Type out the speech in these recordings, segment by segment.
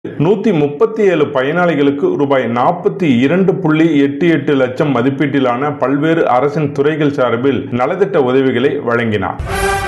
நூத்தி முப்பத்தி ஏழு பயனாளிகளுக்கு ரூபாய் நாற்பத்தி இரண்டு புள்ளி எட்டு எட்டு லட்சம் மதிப்பீட்டிலான பல்வேறு அரசின் துறைகள் சார்பில் நலத்திட்ட உதவிகளை வழங்கினார்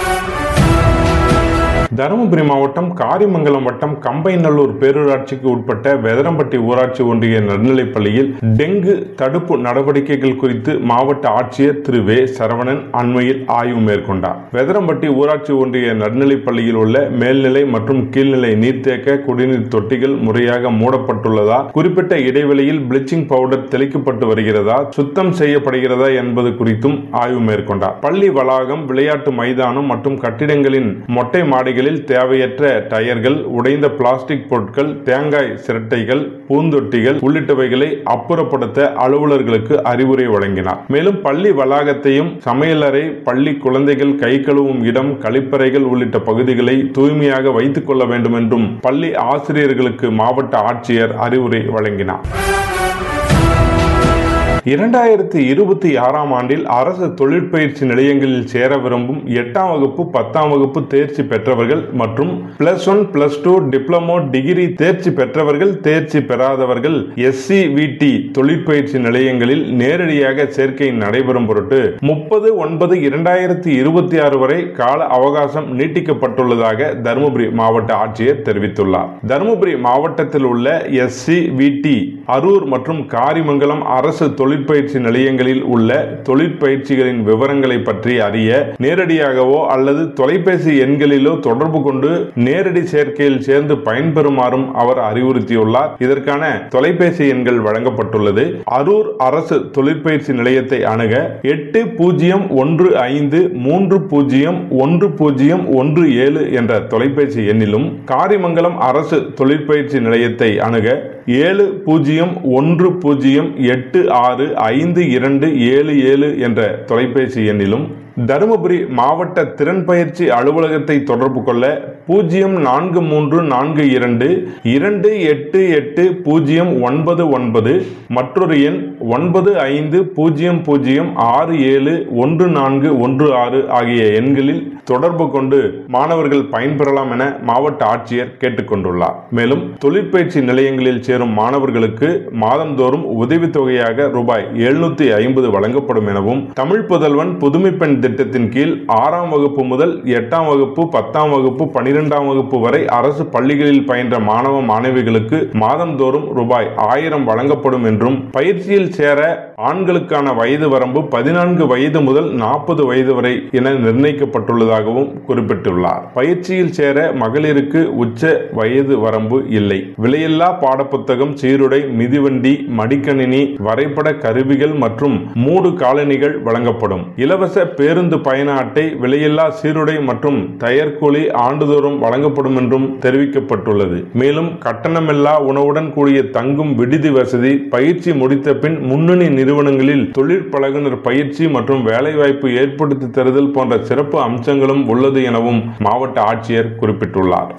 தருமபுரி மாவட்டம் காரிமங்கலம் வட்டம் கம்பைநல்லூர் பேரூராட்சிக்கு உட்பட்ட வெதரம்பட்டி ஊராட்சி ஒன்றிய நடுநிலைப் பள்ளியில் டெங்கு தடுப்பு நடவடிக்கைகள் குறித்து மாவட்ட ஆட்சியர் திரு வே சரவணன் அண்மையில் ஆய்வு மேற்கொண்டார் வெதரம்பட்டி ஊராட்சி ஒன்றிய நடுநிலைப் பள்ளியில் உள்ள மேல்நிலை மற்றும் கீழ்நிலை நீர்த்தேக்க குடிநீர் தொட்டிகள் முறையாக மூடப்பட்டுள்ளதா குறிப்பிட்ட இடைவெளியில் பிளீச்சிங் பவுடர் தெளிக்கப்பட்டு வருகிறதா சுத்தம் செய்யப்படுகிறதா என்பது குறித்தும் ஆய்வு மேற்கொண்டார் பள்ளி வளாகம் விளையாட்டு மைதானம் மற்றும் கட்டிடங்களின் மொட்டை மாடிகளில் தேவையற்ற டயர்கள் உடைந்த பிளாஸ்டிக் பொருட்கள் தேங்காய் சிரட்டைகள் பூந்தொட்டிகள் உள்ளிட்டவைகளை அப்புறப்படுத்த அலுவலர்களுக்கு அறிவுரை வழங்கினார் மேலும் பள்ளி வளாகத்தையும் சமையலறை பள்ளி குழந்தைகள் கை கழுவும் இடம் கழிப்பறைகள் உள்ளிட்ட பகுதிகளை தூய்மையாக வைத்துக் கொள்ள வேண்டும் என்றும் பள்ளி ஆசிரியர்களுக்கு மாவட்ட ஆட்சியர் அறிவுரை வழங்கினார் இரண்டாயிரத்தி இருபத்தி ஆறாம் ஆண்டில் அரசு தொழிற்பயிற்சி நிலையங்களில் சேர விரும்பும் எட்டாம் வகுப்பு பத்தாம் வகுப்பு தேர்ச்சி பெற்றவர்கள் மற்றும் plus one plus two diploma degree தேர்ச்சி பெற்றவர்கள் தேர்ச்சி பெறாதவர்கள் எஸ்சி விடி தொழிற்பயிற்சி நிலையங்களில் நேரடியாக சேர்க்கை நடைபெறும் பொருட்டு முப்பது ஒன்பது இரண்டாயிரத்தி இருபத்தி ஆறு வரை கால அவகாசம் நீட்டிக்கப்பட்டுள்ளதாக தருமபுரி மாவட்ட ஆட்சியர் தெரிவித்துள்ளார் தருமபுரி மாவட்டத்தில் உள்ள எஸ்சி விடி அரூர் மற்றும் காரிமங்கலம் அரசு தொழிற்பயிற்சி நிலையங்களில் உள்ள தொழிற்பயிற்சிகளின் விவரங்களை பற்றி அறிய நேரடியாகவோ அல்லது தொலைபேசி எண்களிலோ தொடர்பு கொண்டு நேரடி சேர்க்கையில் சேர்ந்து பயன்பெறுமாறும் அவர் அறிவுறுத்தியுள்ளார் இதற்கான தொலைபேசி எண்கள் வழங்கப்பட்டுள்ளது அரூர் அரசு தொழிற்பயிற்சி நிலையத்தை அணுக எட்டு பூஜ்ஜியம் ஒன்று ஐந்து மூன்று பூஜ்ஜியம் ஒன்று பூஜ்ஜியம் ஒன்று ஏழு என்ற தொலைபேசி எண்ணிலும் காரிமங்கலம் அரசு தொழிற்பயிற்சி நிலையத்தை அணுக ஏழு பூஜ்ஜியம் ஒன்று பூஜ்ஜியம் எட்டு ஆறு ஐந்து இரண்டு ஏழு ஏழு என்ற தொலைபேசி எண்ணிலும் தருமபுரி மாவட்ட திறன் பயிற்சி அலுவலகத்தை தொடர்பு கொள்ள பூஜ்ஜியம் நான்கு மூன்று நான்கு இரண்டு இரண்டு எட்டு எட்டு பூஜ்ஜியம் ஒன்பது ஒன்பது மற்றொரு எண் ஒன்பது ஐந்து பூஜ்ஜியம் பூஜ்ஜியம் ஆறு ஏழு ஒன்று நான்கு ஒன்று ஆறு ஆகிய எண்களில் தொடர்பு கொண்டு மாணவர்கள் பயன்பெறலாம் என மாவட்ட ஆட்சியர் கேட்டுக்கொண்டுள்ளார் மேலும் தொழிற்பயிற்சி நிலையங்களில் சேரும் மாணவர்களுக்கு மாதந்தோறும் உதவித்தொகையாக ரூபாய் எழுநூத்தி ஐம்பது வழங்கப்படும் எனவும் தமிழ் புதல்வன் புதுமை பெண் திட்டத்தின் கீழ் ஆறாம் வகுப்பு முதல் எட்டாம் வகுப்பு பத்தாம் வகுப்பு பனிரெண்டாம் வகுப்பு வரை அரசு பள்ளிகளில் பயின்ற மாணவ மாணவிகளுக்கு மாதந்தோறும் ரூபாய் ஆயிரம் வழங்கப்படும் என்றும் பயிற்சியில் சேர ஆண்களுக்கான வயது வரம்பு பதினான்கு வயது முதல் நாற்பது வயது வரை என நிர்ணயிக்கப்பட்டுள்ளதாகவும் குறிப்பிட்டுள்ளார் பயிற்சியில் சேர மகளிருக்கு உச்ச வயது வரம்பு இல்லை விலையில்லா பாடப்புத்தகம் சீருடை மிதிவண்டி மடிக்கணினி வரைபட கருவிகள் மற்றும் மூடு காலணிகள் வழங்கப்படும் இலவச பேருந்து பயண அட்டை விலையில்லா சீருடை மற்றும் தயர்கூலி ஆண்டுதோறும் வழங்கப்படும் என்றும் தெரிவிக்கப்பட்டுள்ளது மேலும் கட்டணமில்லா உணவுடன் கூடிய தங்கும் விடுதி வசதி பயிற்சி முடித்த பின் முன்னணி நிறுவனங்களில் தொழிற்பழகுனர் பயிற்சி மற்றும் வேலைவாய்ப்பு ஏற்படுத்தி தருதல் போன்ற சிறப்பு அம்சங்களும் உள்ளது எனவும் மாவட்ட ஆட்சியர் குறிப்பிட்டுள்ளார்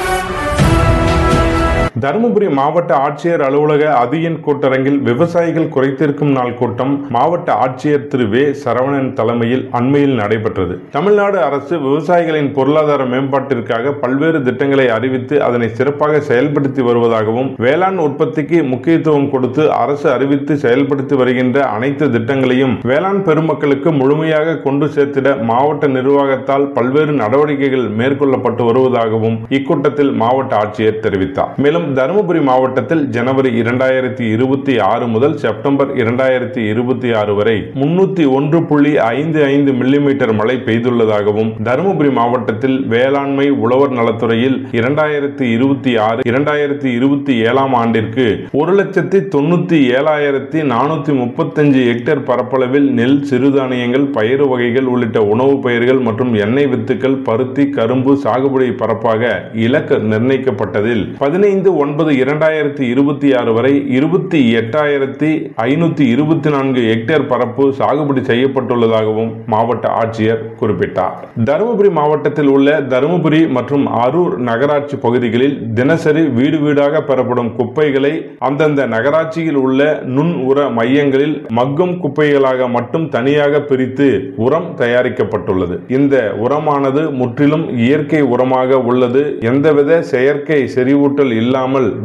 தருமபுரி மாவட்ட ஆட்சியர் அலுவலக அதியன் கூட்டரங்கில் விவசாயிகள் குறைத்திருக்கும் நாள் கூட்டம் மாவட்ட ஆட்சியர் திரு வே சரவணன் தலைமையில் அண்மையில் நடைபெற்றது தமிழ்நாடு அரசு விவசாயிகளின் பொருளாதார மேம்பாட்டிற்காக பல்வேறு திட்டங்களை அறிவித்து அதனை சிறப்பாக செயல்படுத்தி வருவதாகவும் வேளாண் உற்பத்திக்கு முக்கியத்துவம் கொடுத்து அரசு அறிவித்து செயல்படுத்தி வருகின்ற அனைத்து திட்டங்களையும் வேளாண் பெருமக்களுக்கு முழுமையாக கொண்டு சேர்த்திட மாவட்ட நிர்வாகத்தால் பல்வேறு நடவடிக்கைகள் மேற்கொள்ளப்பட்டு வருவதாகவும் இக்கூட்டத்தில் மாவட்ட ஆட்சியர் தெரிவித்தார் மேலும் தருமபுரி மாவட்டத்தில் ஜனவரி இரண்டாயிரத்தி இருபத்தி ஆறு முதல் செப்டம்பர் இரண்டாயிரத்தி இருபத்தி ஆறு வரை முன்னூத்தி ஒன்று புள்ளி ஐந்து ஐந்து மில்லிமீட்டர் மழை பெய்துள்ளதாகவும் தருமபுரி மாவட்டத்தில் வேளாண்மை உழவர் நலத்துறையில் இரண்டாயிரத்தி இருபத்தி ஆறு இரண்டாயிரத்தி இருபத்தி ஏழாம் ஆண்டிற்கு ஒரு லட்சத்தி தொண்ணூத்தி ஏழாயிரத்தி நானூத்தி முப்பத்தஞ்சு ஹெக்டேர் பரப்பளவில் நெல் சிறுதானியங்கள் பயிறு வகைகள் உள்ளிட்ட உணவுப் பயிர்கள் மற்றும் எண்ணெய் வித்துக்கள் பருத்தி கரும்பு சாகுபடி பரப்பாக இலக்கு நிர்ணயிக்கப்பட்டதில் பதினைந்து ஒன்பது இரண்டாயிரத்தி இருபத்தி ஆறு வரை இருபத்தி எட்டாயிரத்தி ஐநூத்தி இருபத்தி நான்கு ஹெக்டேர் பரப்பு சாகுபடி செய்யப்பட்டுள்ளதாகவும் மாவட்ட ஆட்சியர் குறிப்பிட்டார் தருமபுரி மாவட்டத்தில் உள்ள தருமபுரி மற்றும் அரூர் நகராட்சி பகுதிகளில் தினசரி வீடு வீடாக பெறப்படும் குப்பைகளை அந்தந்த நகராட்சியில் உள்ள நுண் உர மையங்களில் மக்கும் குப்பைகளாக மட்டும் தனியாக பிரித்து உரம் தயாரிக்கப்பட்டுள்ளது இந்த உரமானது முற்றிலும் இயற்கை உரமாக உள்ளது எந்தவித செயற்கை செறிவூட்டல் இல்லாமல்